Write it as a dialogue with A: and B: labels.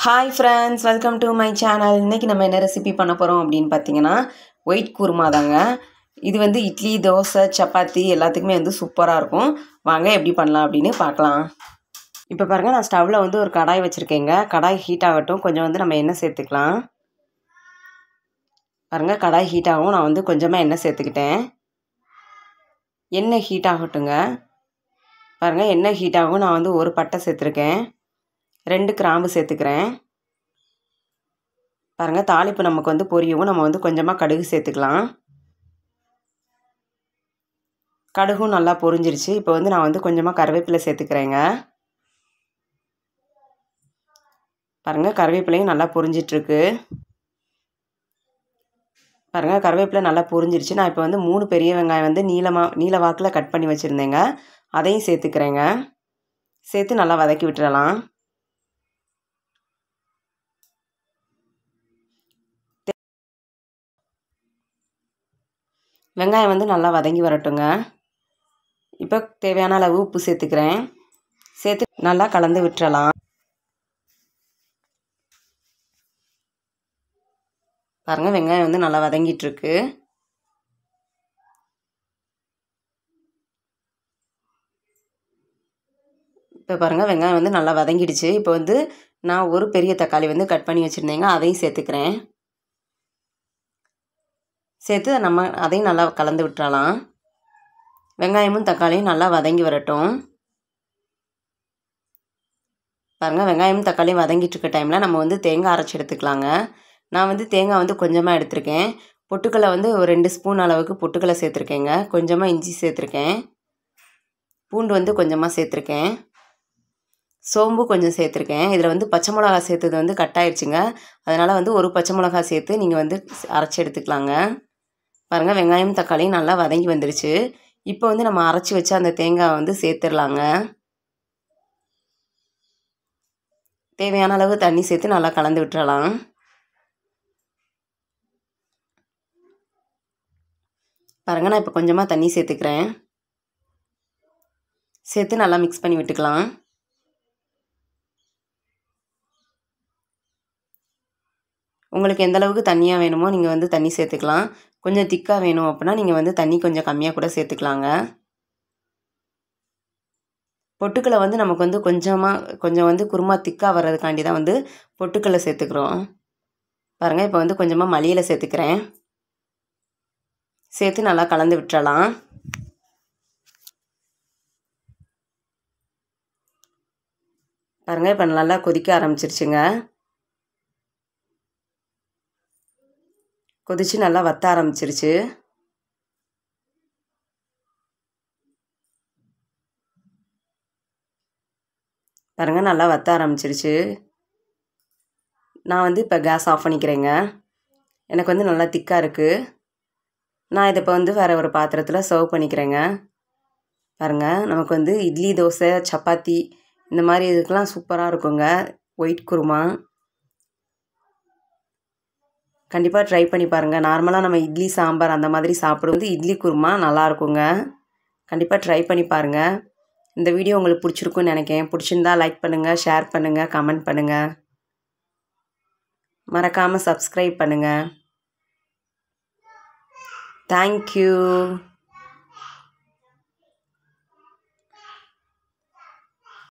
A: hi friends welcome to my channel இன்றைக்கி நம்ம என்ன ரெசிபி பண்ண போகிறோம் அப்படின்னு பார்த்தீங்கன்னா ஒயிட் குருமா தாங்க இது வந்து இட்லி தோசை சப்பாத்தி எல்லாத்துக்குமே வந்து சூப்பராக இருக்கும் வாங்க எப்படி பண்ணலாம் அப்படின்னு பார்க்கலாம் இப்போ பாருங்கள் நான் ஸ்டவ்வில் வந்து ஒரு கடாய் வச்சுருக்கேங்க கடாய் ஹீட் ஆகட்டும் கொஞ்சம் வந்து நம்ம எண்ணெய் சேர்த்துக்கலாம் பாருங்கள் கடாய் ஹீட் ஆகும் நான் வந்து கொஞ்சமாக எண்ணெய் சேர்த்துக்கிட்டேன் எண்ணெய் ஹீட் ஆகட்டுங்க பாருங்கள் எண்ணெய் ஹீட் ஆகும் நான் வந்து ஒரு பட்டை சேர்த்துருக்கேன் ரெண்டு கிராம்பு சேர்த்துக்கிறேன் பாருங்கள் தாளிப்பு நமக்கு வந்து பொரியவும் நம்ம வந்து கொஞ்சமாக கடுகு சேர்த்துக்கலாம் கடுகும் நல்லா பொரிஞ்சிருச்சு இப்போ வந்து நான் வந்து கொஞ்சமாக கருவேப்பிலை சேர்த்துக்கிறேங்க பாருங்கள் கருவேப்பிலையும் நல்லா பொரிஞ்சிட்ருக்கு பாருங்கள் கருவேப்பிலை நல்லா பொரிஞ்சிருச்சு நான் இப்போ வந்து மூணு பெரிய வெங்காயம் வந்து நீளமாக நீல வாக்கில் கட் பண்ணி வச்சுருந்தேங்க அதையும் சேர்த்துக்கிறேங்க சேர்த்து நல்லா வதக்கி விட்டுறலாம் வெங்காயம் வந்து நல்லா வதங்கி வரட்டுங்க இப்போ தேவையான அளவு உப்பு சேர்த்துக்கிறேன் சேர்த்து நல்லா கலந்து விட்டுறலாம் பாருங்கள் வெங்காயம் வந்து நல்லா வதங்கிட்டுருக்கு இப்போ பாருங்கள் வெங்காயம் வந்து நல்லா வதங்கிடுச்சு இப்போ வந்து நான் ஒரு பெரிய தக்காளி வந்து கட் பண்ணி வச்சுருந்தேங்க அதையும் சேர்த்துக்கிறேன் சேர்த்து நம்ம அதையும் நல்லா கலந்து விட்டுறலாம் வெங்காயமும் தக்காளியும் நல்லா வதங்கி வரட்டும் பாருங்கள் வெங்காயமும் தக்காளியும் வதங்கிட்டு இருக்க டைமில் நம்ம வந்து தேங்காய் அரைச்சி எடுத்துக்கலாங்க நான் வந்து தேங்காய் வந்து கொஞ்சமாக எடுத்திருக்கேன் பொட்டுக்கடலை வந்து ஒரு ரெண்டு ஸ்பூன் அளவுக்கு பொட்டுக்கடலை சேர்த்துருக்கேங்க கொஞ்சமாக இஞ்சி சேர்த்துருக்கேன் பூண்டு வந்து கொஞ்சமாக சேர்த்துருக்கேன் சோம்பு கொஞ்சம் சேர்த்துருக்கேன் இதில் வந்து பச்சை மிளகா சேர்த்தது வந்து கட் ஆயிடுச்சுங்க அதனால் வந்து ஒரு பச்சை மிளகா சேர்த்து நீங்கள் வந்து அரைச்சி எடுத்துக்கலாங்க பாருங்கள் வெங்காயம் தக்காளியும் நல்லா வதங்கி வந்துடுச்சு இப்போ வந்து நம்ம அரைச்சி வச்ச அந்த தேங்காய் வந்து சேர்த்துடலாங்க தேவையான அளவு தண்ணி சேர்த்து நல்லா கலந்து விட்டுறலாம் பாருங்கள் நான் இப்போ கொஞ்சமாக தண்ணி சேர்த்துக்கிறேன் சேர்த்து நல்லா மிக்ஸ் பண்ணி விட்டுக்கலாம் உங்களுக்கு எந்த அளவுக்கு தண்ணியாக வேணுமோ நீங்கள் வந்து தண்ணி சேர்த்துக்கலாம் கொஞ்சம் திக்காக வேணும் அப்படின்னா நீங்கள் வந்து தண்ணி கொஞ்சம் கம்மியாக கூட சேர்த்துக்கலாங்க பொட்டுக்களை வந்து நமக்கு வந்து கொஞ்சமாக கொஞ்சம் வந்து குருமா திக்காக வர்றதுக்காண்டி தான் வந்து பொட்டுக்களை சேர்த்துக்கிறோம் பாருங்கள் இப்போ வந்து கொஞ்சமாக மளியில் சேர்த்துக்கிறேன் சேர்த்து நல்லா கலந்து விட்டுறலாம் பாருங்கள் இப்போ நல்லா கொதிக்க ஆரம்பிச்சிருச்சுங்க கொதித்து நல்லா வத்த ஆரம்பிச்சிருச்சு பாருங்கள் நல்லா வத்த ஆரம்பிச்சிருச்சு நான் வந்து இப்போ கேஸ் ஆஃப் பண்ணிக்கிறேங்க எனக்கு வந்து நல்லா திக்காக இருக்குது நான் இதை இப்போ வந்து வேறு ஒரு பாத்திரத்தில் சர்வ் பண்ணிக்கிறேங்க பாருங்கள் நமக்கு வந்து இட்லி தோசை சப்பாத்தி இந்த மாதிரி இதுக்கெலாம் சூப்பராக இருக்குங்க ஒயிட் குருமா கண்டிப்பாக ட்ரை பண்ணி பாருங்கள் நார்மலாக நம்ம இட்லி சாம்பார் அந்த மாதிரி சாப்பிடுவது இட்லி குருமா நல்லா இருக்குங்க கண்டிப்பாக ட்ரை பண்ணி பாருங்கள் இந்த வீடியோ உங்களுக்கு பிடிச்சிருக்குன்னு நினைக்கிறேன் பிடிச்சிருந்தா லைக் பண்ணுங்கள் ஷேர் பண்ணுங்கள் கமெண்ட் பண்ணுங்கள் மறக்காமல் சப்ஸ்கிரைப் பண்ணுங்கள் தேங்க்யூ